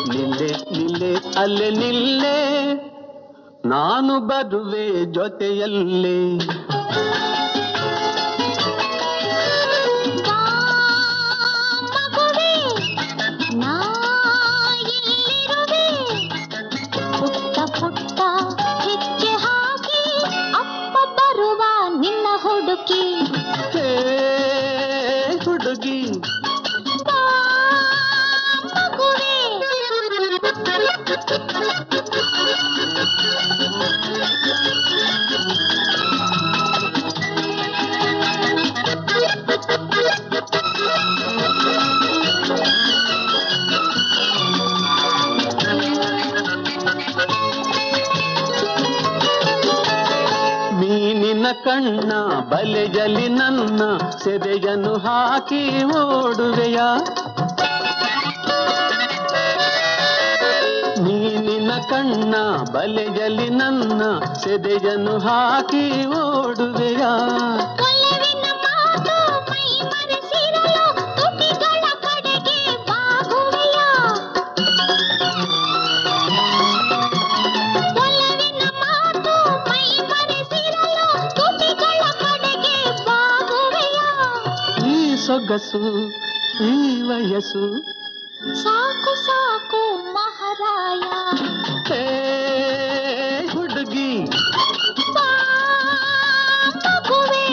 ನಿಲ್ಲೆ ನಿಲ್ಲೆ ಅಲ್ಲೆ ನಿಲ್ಲೆ ನಾನು ಬರುವೆ ಜೊತೆಯಲ್ಲೇ ಬಾ ಮಗುವೇ ನಾ ಇಲ್ಲಿರುವೆ ಪುಟ್ಟ ಪುಟ್ಟ ಹೆಜ್ಜೆ ಹಾಕಿ ಅಪ್ಪ ಬರುವ ನಿನ್ನ ಹುಡುಕಿ ಹೇ ಹುಡುಗಿ ಬಾ ಮಗುವೇ ಮೀನಿನ ಕಣ್ಣ ಬಲೆಯಲ್ಲಿ ನನ್ನ ಸೆದೆಯನ್ನು ಹಾಕಿ ಓಡುವೆಯ ಮೀನಿನ ಕಣ್ಣ ಬಲೆಯಲ್ಲಿ ನನ್ನ ಸೆದೆಯನ್ನು ಹಾಕಿ ಓಡುವೆಯ ಒಲವಿನ ಮಾತು ಮೈ ಮರೆಸಿರಲು ತುಟಿಗಳ ಕಡೆಗೆ ಬಾಗುವೆಯ ಒಲವಿನ ಮಾತು ಮೈ ಮರೆಸಿರಲು ತುಟಿಗಳ ಕಡೆಗೆ ಬಾಗುವೆಯ ಈ ಸೊಗಸು ಈ ವಯಸ್ಸು ಸಾಕು ಸಾಕು ಮಹಾರಾಯ ಹೇ ಹುಡುಗಿ ಬಾ ಮಗುವೇ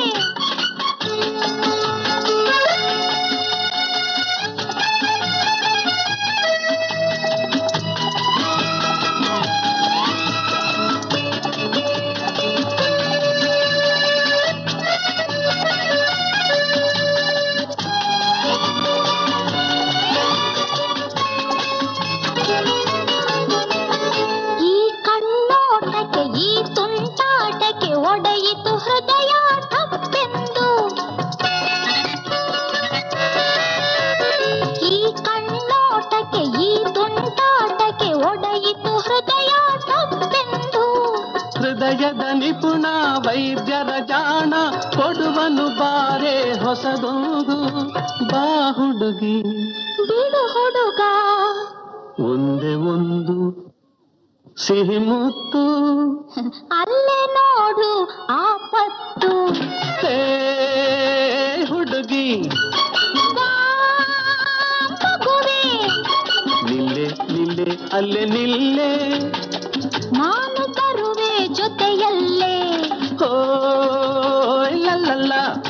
ಈ ಕಣ್ಣೋಟಕ್ಕೆ ಈ ತುಂಟಾಟಕ್ಕೆ ಒಡೆಯಿತು ಹೃದಯ ತಪ್ಪೆಂದು ಈ ಕಣ್ಣೋಟಕ್ಕೆ ಈ ತುಂಟಾಟಕ್ಕೆ ಒಡೆಯಿತು ಹೃದಯ ತಪ್ಪೆಂದು ಹೃದಯದ ನಿಪುಣ ವೈದ್ಯರ ಜಾಣ ಕೊಡುವನು ಬಾರೆ ಹೊಸದೊಂದು ಬಾ ಹುಡುಗಿ ಬಿಡು ಹುಡುಗ ಒಂದೇ ಒಂದು ಸಿಹಿ ಮುತ್ತು ಅಲ್ಲೇ ನೋಡು ಆಪತ್ತು ಹೇ ಹುಡುಗಿ ಬಾ ಮಗುವೇ ನಿಲ್ಲೆ ನಿಲ್ಲೆ ಅಲ್ಲೇ ನಿಲ್ಲೆ ನಾನು ಬರುವೆ ಜೊತೆಯಲ್ಲೇ ಓ ಲಲ್ಲ